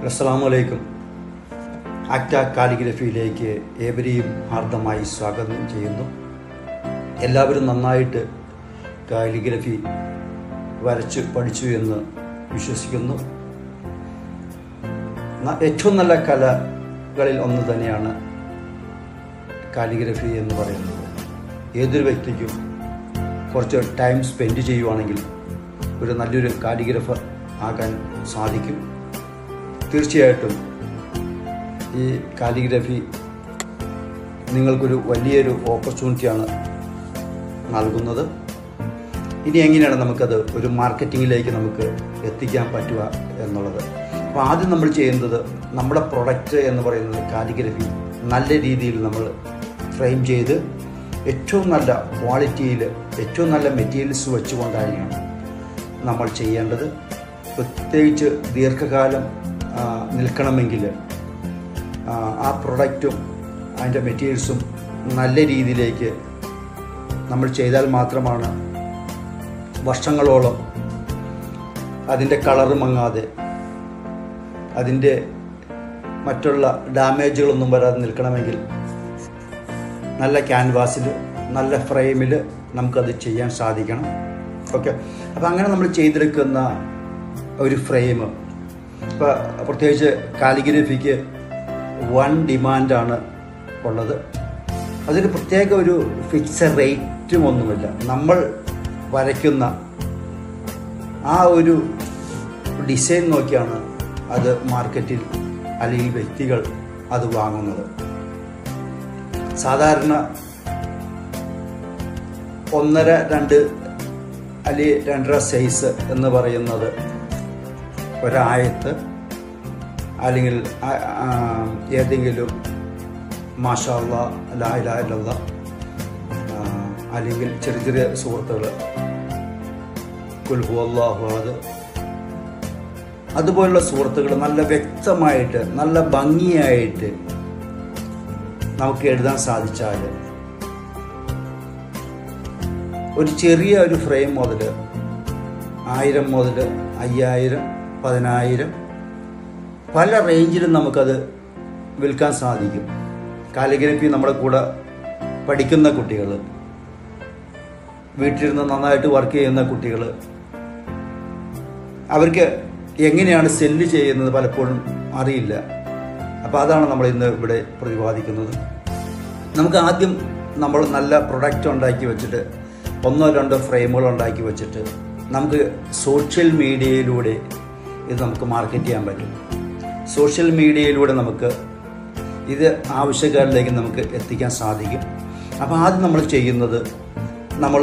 അസ്സാം വലൈക്കും ആക്ട കാലിഗ്രഫിയിലേക്ക് ഏവരെയും ഹാർദമായി സ്വാഗതം ചെയ്യുന്നു എല്ലാവരും നന്നായിട്ട് കാലിഗ്രഫി വരച്ച് പഠിച്ചു എന്ന് വിശ്വസിക്കുന്നു ന- ഏറ്റവും നല്ല കലകളിൽ ഒന്ന് തന്നെയാണ് കാലിഗ്രഫി എന്ന് പറയുന്നത് ഏതൊരു വ്യക്തിക്കും കുറച്ച് ടൈം സ്പെൻഡ് ചെയ്യുവാണെങ്കിൽ ഒരു നല്ലൊരു കാലിഗ്രഫർ ആകാൻ സാധിക്കും തീർച്ചയായിട്ടും ഈ കാലിഗ്രഫി നിങ്ങൾക്കൊരു വലിയൊരു ഓപ്പർച്യൂണിറ്റിയാണ് നൽകുന്നത് ഇനി എങ്ങനെയാണ് നമുക്കത് ഒരു മാർക്കറ്റിങ്ങിലേക്ക് നമുക്ക് എത്തിക്കാൻ പറ്റുക എന്നുള്ളത് അപ്പോൾ ആദ്യം നമ്മൾ ചെയ്യുന്നത് നമ്മുടെ പ്രൊഡക്റ്റ് എന്ന് പറയുന്നത് കാലിഗ്രഫി നല്ല രീതിയിൽ നമ്മൾ ഫ്രെയിം ചെയ്ത് ഏറ്റവും നല്ല ക്വാളിറ്റിയിൽ ഏറ്റവും നല്ല മെറ്റീരിയൽസ് വെച്ചുകൊണ്ടായിരിക്കണം നമ്മൾ ചെയ്യേണ്ടത് പ്രത്യേകിച്ച് ദീർഘകാലം ആ, നിൽക്കണമെങ്കിൽ ആ, ആ പ്രൊഡക്റ്റും അതിൻ്റെ മെറ്റീരിയൽസും നല്ല രീതിയിലേക്ക് നമ്മൾ ചെയ്താൽ മാത്രമാണ് വർഷങ്ങളോളം അതിൻ്റെ കളറ് മങ്ങാതെ അതിൻ്റെ മറ്റുള്ള ഡാമേജുകളൊന്നും വരാതെ നിൽക്കണമെങ്കിൽ നല്ല ക്യാൻവാസിൽ നല്ല ഫ്രെയിമിൽ നമുക്കത് ചെയ്യാൻ സാധിക്കണം ഓക്കെ അപ്പോൾ അങ്ങനെ നമ്മൾ ചെയ്തെടുക്കുന്ന ഒരു ഫ്രെയിം ഇപ്പോൾ പ്രത്യേകിച്ച് കാലിഗ്രഫിക്ക് വൺ ഡിമാൻഡാണ് ഉള്ളത് അതിന് പ്രത്യേക ഒരു ഫിക്സഡ് റേറ്റും ഒന്നുമില്ല നമ്മൾ വരയ്ക്കുന്ന ആ ഒരു ഡിസൈൻ നോക്കിയാണ് അത് മാർക്കറ്റിൽ അല്ലെങ്കിൽ വ്യക്തികൾ അത് വാങ്ങുന്നത് സാധാരണ ഒന്നര രണ്ട് അല്ലെങ്കിൽ രണ്ടര സൈസ് എന്ന് പറയുന്നത് ഒരായത്ത് അല്ലെങ്കിൽ ആ- ആ, ഏതെങ്കിലും മാഷാള്ള ലായില്ല അല്ലെങ്കിൽ ചെറിയ ചെറിയ സുഹൃത്തുക്കൾ കുൽഹു അള്ളാഹു അതുപോലുള്ള സുഹൃത്തുക്കൾ നല്ല വ്യക്തമായിട്ട് നല്ല ഭംഗിയായിട്ട് നമുക്ക് എഴുതാൻ സാധിച്ചാൽ ഒരു ചെറിയ ഒരു ഫ്രെയിം മുതൽ ആയിരം മുതൽ അയ്യായിരം പതിനായിരം പല റേഞ്ചിലും നമുക്കത് വിൽക്കാൻ സാധിക്കും കാലിഗ്രഫി നമ്മുടെ കൂടെ പഠിക്കുന്ന കുട്ടികൾ വീട്ടിലിരുന്ന് നന്നായിട്ട് വർക്ക് ചെയ്യുന്ന കുട്ടികൾ അവർക്ക് എങ്ങനെയാണ് സെല്ല് ചെയ്യുന്നത് പലപ്പോഴും അറിയില്ല അപ്പോൾ അതാണ് നമ്മൾ ഇന്ന് ഇവിടെ പ്രതിപാദിക്കുന്നത് നമുക്ക് ആദ്യം നമ്മൾ നല്ല പ്രൊഡക്റ്റ് ഉണ്ടാക്കി വെച്ചിട്ട് ഒന്നോ രണ്ടോ ഫ്രെയിമുകൾ ഉണ്ടാക്കി വെച്ചിട്ട് നമുക്ക് സോഷ്യൽ മീഡിയയിലൂടെ ഇത് നമുക്ക് മാർക്കറ്റ് ചെയ്യാൻ പറ്റും സോഷ്യൽ മീഡിയയിലൂടെ നമുക്ക് ഇത് ആവശ്യക്കാരിലേക്ക് നമുക്ക് എത്തിക്കാൻ സാധിക്കും അപ്പോൾ ആദ്യം നമ്മൾ ചെയ്യുന്നത് നമ്മൾ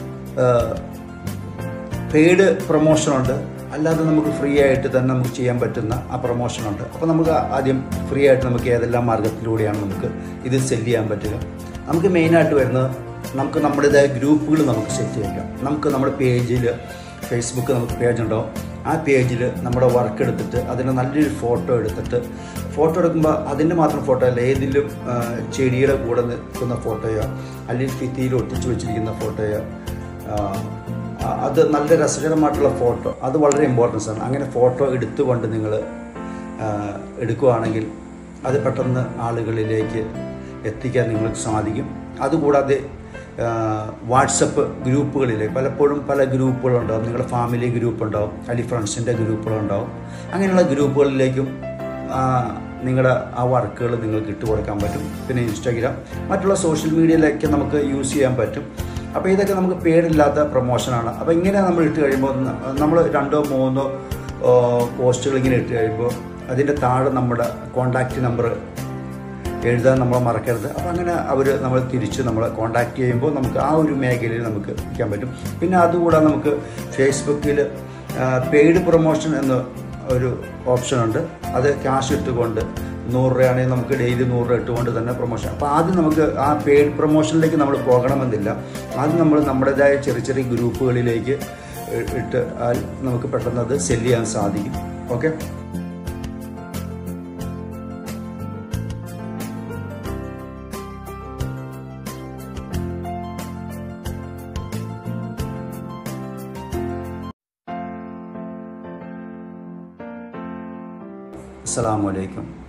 പെയ്ഡ് പ്രൊമോഷനുണ്ട് അല്ലാതെ നമുക്ക് ഫ്രീ ആയിട്ട് തന്നെ നമുക്ക് ചെയ്യാൻ പറ്റുന്ന ആ പ്രൊമോഷനുണ്ട് അപ്പോൾ നമുക്ക് ആദ്യം ഫ്രീ ആയിട്ട് നമുക്ക് ഏതെല്ലാം മാർഗത്തിലൂടെയാണ് നമുക്ക് ഇത് സെല് ചെയ്യാൻ പറ്റുക നമുക്ക് മെയിനായിട്ട് വരുന്നത് നമുക്ക് നമ്മുടേതായ ഗ്രൂപ്പുകൾ നമുക്ക് സെറ്റ് ചെയ്യാം നമുക്ക് നമ്മുടെ പേജിൽ ഫേസ്ബുക്ക് നമുക്ക് പേജ് ഉണ്ടാവും ആ പേജിൽ നമ്മുടെ വർക്ക് എടുത്തിട്ട് അതിന് നല്ലൊരു ഫോട്ടോ എടുത്തിട്ട് ഫോട്ടോ എടുക്കുമ്പോൾ അതിൻ്റെ മാത്രം ഫോട്ടോ അല്ല ഏതിലും ആ, ചെടിയുടെ കൂടെ നിൽക്കുന്ന ഫോട്ടോയോ അല്ലെങ്കിൽ ഭിത്തിയിൽ ഒട്ടിച്ച് വെച്ചിരിക്കുന്ന ഫോട്ടോയോ ആ, ആ, അത് നല്ല രസകരമായിട്ടുള്ള ഫോട്ടോ അത് വളരെ ഇമ്പോർട്ടൻസ് ആണ് അങ്ങനെ ഫോട്ടോ എടുത്തുകൊണ്ട് നിങ്ങൾ എടുക്കുകയാണെങ്കിൽ അത് പെട്ടെന്ന് ആളുകളിലേക്ക് എത്തിക്കാൻ നിങ്ങൾക്ക് സാധിക്കും അതുകൂടാതെ വാട്സപ്പ് ഗ്രൂപ്പുകളിൽ പലപ്പോഴും പല ഗ്രൂപ്പുകളുണ്ടാവും നിങ്ങളുടെ ഫാമിലി ഗ്രൂപ്പ് ഉണ്ടാവും അല്ലെങ്കിൽ ഫ്രണ്ട്സിൻ്റെ ഗ്രൂപ്പുകളുണ്ടാവും അങ്ങനെയുള്ള ഗ്രൂപ്പുകളിലേക്കും ആ, നിങ്ങളുടെ ആ വർക്കുകൾ നിങ്ങൾക്ക് ഇട്ട് കൊടുക്കാൻ പറ്റും പിന്നെ ഇൻസ്റ്റാഗ്രാം മറ്റുള്ള സോഷ്യൽ മീഡിയയിലൊക്കെ നമുക്ക് യൂസ് ചെയ്യാൻ പറ്റും അപ്പോൾ ഇതൊക്കെ നമുക്ക് പേടില്ലാത്ത പ്രൊമോഷനാണ് അപ്പോൾ ഇങ്ങനെ നമ്മൾ ഇട്ട് കഴിയുമ്പോൾ നമ്മൾ രണ്ടോ മൂന്നോ പോസ്റ്റുകൾ ഇങ്ങനെ ഇട്ട് കഴിയുമ്പോൾ അതിൻ്റെ താഴെ നമ്മുടെ കോണ്ടാക്റ്റ് നമ്പർ എഴുതാൻ നമ്മൾ മറക്കരുത് അപ്പോൾ അങ്ങനെ അവർ നമ്മൾ തിരിച്ച് നമ്മളെ കോണ്ടാക്ട് ചെയ്യുമ്പോൾ നമുക്ക് ആ ഒരു മേഖലയിൽ നമുക്ക് നിൽക്കാൻ പറ്റും പിന്നെ അതുകൂടാതെ നമുക്ക് ഫേസ്ബുക്കിൽ പെയ്ഡ് പ്രൊമോഷൻ എന്ന ഒരു ഓപ്ഷനുണ്ട് അത് ക്യാഷ് ഇട്ടുകൊണ്ട് നൂറ് രൂപയാണെങ്കിൽ നമുക്ക് ഡെയിലി നൂറ് രൂപ ഇട്ടുകൊണ്ട് തന്നെ പ്രൊമോഷൻ അപ്പോൾ ആദ്യം നമുക്ക് ആ പെയ്ഡ് പ്രൊമോഷനിലേക്ക് നമ്മൾ പോകണമെന്നില്ല ആദ്യം നമ്മൾ നമ്മുടേതായ ചെറിയ ചെറിയ ഗ്രൂപ്പുകളിലേക്ക് ഇ- ഇട്ട് ആൽ നമുക്ക് പെട്ടെന്ന് അത് സെല് ചെയ്യാൻ സാധിക്കും ഓക്കെ അസ്സാം വലൈക്കും